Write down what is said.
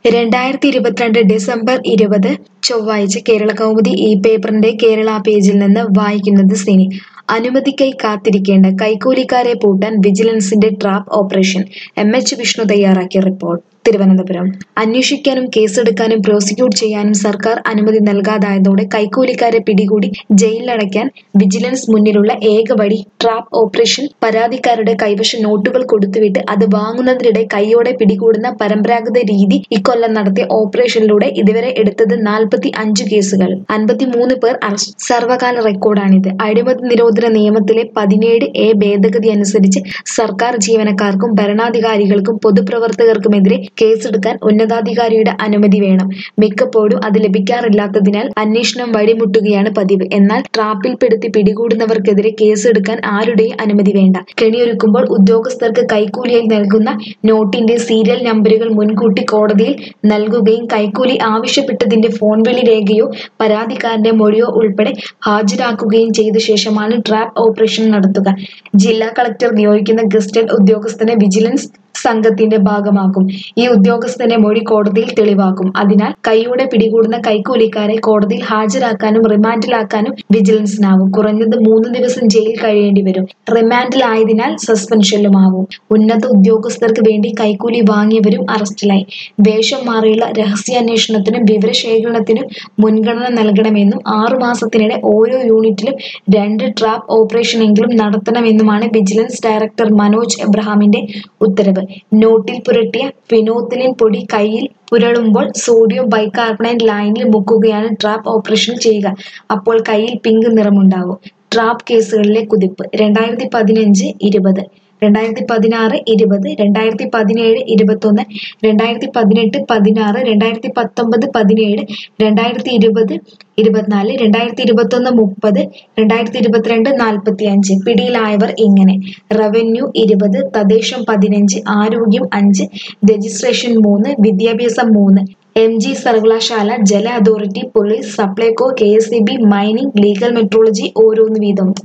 രണ്ടായിരത്തി ഇരുപത്തിരണ്ട് ഡിസംബർ ഇരുപത് ചൊവ്വാഴ്ച കേരള കൗമുദി ഈ പേപ്പറിന്റെ കേരള പേജിൽ നിന്ന് വായിക്കുന്നത് സിനി അനുമതിക്കായി കാത്തിരിക്കേണ്ട കൈക്കൂലിക്കാരെ പൂട്ടാൻ വിജിലൻസിന്റെ trap operation M H Vishnu തയ്യാറാക്കിയ റിപ്പോർട്ട് തിരുവനന്തപുരം അന്വേഷിക്കാനും കേസെടുക്കാനും പ്രോസിക്യൂട്ട് ചെയ്യാനും സർക്കാർ അനുമതി നൽകാതായതോടെ കൈക്കൂലിക്കാരെ പിടികൂടി ജയിലിലടയ്ക്കാൻ വിജിലൻസ് മുന്നിലുള്ള ഏക വഴി ട്രാപ്പ് ഓപ്പറേഷൻ പരാതിക്കാരുടെ കൈവശം നോട്ടുകൾ കൊടുത്തുവിട്ട് അത് വാങ്ങുന്നതിനിടെ കൈയോടെ പിടികൂടുന്ന പരമ്പരാഗത രീതി ഇക്കൊല്ലം നടത്തിയ ഓപ്പറേഷനിലൂടെ ഇതുവരെ എടുത്തത് നാൽപ്പത്തി അഞ്ച് കേസുകൾ അൻപത്തിമൂന്ന് പേർ അറസ്റ്റ് സർവകാല റെക്കോർഡാണിത് അഴിമതി നിരോധന നിയമത്തിലെ പതിനേഴ് എ ഭേദഗതി അനുസരിച്ച് സർക്കാർ ജീവനക്കാർക്കും ഭരണാധികാരികൾക്കും പൊതുപ്രവർത്തകർക്കുമെതിരെ കേസെടുക്കാൻ ഉന്നതാധികാരിയുടെ അനുമതി വേണം മിക്കപ്പോഴും അത് ലഭിക്കാറില്ലാത്തതിനാൽ അന്വേഷണം വഴിമുട്ടുകയാണ് പതിവ് എന്നാൽ ട്രാപ്പിൽപ്പെടുത്തി പിടികൂടുന്നവർക്കെതിരെ കേസെടുക്കാൻ ആരുടെയും അനുമതി വേണ്ട കെണിയൊരുക്കുമ്പോൾ ഉദ്യോഗസ്ഥർക്ക് കൈക്കൂലിയായി നൽകുന്ന നോട്ടിന്റെ സീരിയൽ നമ്പറുകൾ മുൻകൂട്ടി കോടതിയിൽ നൽകുകയും കൈക്കൂലി ആവശ്യപ്പെട്ടതിന്റെ ഫോൺ വിളി രേഖയോ പരാതിക്കാരന്റെ മൊഴിയോ ഉൾപ്പെടെ ഹാജരാക്കുകയും ചെയ്ത ശേഷമാണ് ട്രാപ്പ് ഓപ്പറേഷൻ നടത്തുക ജില്ലാ കളക്ടർ നിയോഗിക്കുന്ന ഗസ്റ്റഡ് ഉദ്യോഗസ്ഥനെ വിജിലൻസ് സംഘത്തിന്റെ ഭാഗമാക്കും ഈ ഉദ്യോഗസ്ഥന്റെ മൊഴി കോടതിയിൽ തെളിവാക്കും അതിനാൽ കൈയോടെ പിടികൂടുന്ന കൈക്കൂലിക്കാരെ കോടതിയിൽ ഹാജരാക്കാനും റിമാൻഡിലാക്കാനും വിജിലൻസിനാവും കുറഞ്ഞത് മൂന്ന് ദിവസം ജയിൽ കഴിയേണ്ടി വരും റിമാൻഡിലായതിനാൽ സസ്പെൻഷനിലുമാവും ഉന്നത ഉദ്യോഗസ്ഥർക്ക് വേണ്ടി കൈക്കൂലി വാങ്ങിയവരും അറസ്റ്റിലായി വേഷം മാറിയുള്ള രഹസ്യാന്വേഷണത്തിനും വിവരശേഖരണത്തിനും മുൻഗണന നൽകണമെന്നും ആറു മാസത്തിനിടെ ഓരോ യൂണിറ്റിലും രണ്ട് ട്രാപ്പ് ഓപ്പറേഷനെങ്കിലും നടത്തണമെന്നുമാണ് വിജിലൻസ് ഡയറക്ടർ മനോജ് എബ്രഹാമിന്റെ ഉത്തരവ് നോട്ടിൽ പുരട്ടിയ ഫിനോത്തിലിൻ പൊടി കയ്യിൽ പുരളുമ്പോൾ സോഡിയം ബൈകാർബണേറ്റ് ലൈനിൽ മുക്കുകയാണ് ട്രാപ്പ് ഓപ്പറേഷൻ ചെയ്യുക അപ്പോൾ കയ്യിൽ പിങ്ക് നിറമുണ്ടാകും ട്രാപ്പ് കേസുകളിലെ കുതിപ്പ് രണ്ടായിരത്തി പതിനഞ്ച് ഇരുപത് രണ്ടായിരത്തി പതിനാറ് ഇരുപത് രണ്ടായിരത്തി പതിനേഴ് ഇരുപത്തൊന്ന് രണ്ടായിരത്തി പതിനെട്ട് പതിനാറ് രണ്ടായിരത്തി പത്തൊമ്പത് പതിനേഴ് രണ്ടായിരത്തി ഇരുപത് ഇരുപത്തിനാല് രണ്ടായിരത്തി ഇരുപത്തൊന്ന് മുപ്പത് രണ്ടായിരത്തി ഇരുപത്തിരണ്ട് നാൽപ്പത്തി അഞ്ച് പിടിയിലായവർ ഇങ്ങനെ റവന്യൂ ഇരുപത് തദ്ദേശം പതിനഞ്ച് ആരോഗ്യം അഞ്ച് രജിസ്ട്രേഷൻ മൂന്ന് വിദ്യാഭ്യാസം മൂന്ന് എം ജി സർവകലാശാല ജല authority police Supplyco K S E B mining legal metrology ഓരോന്ന് വീതം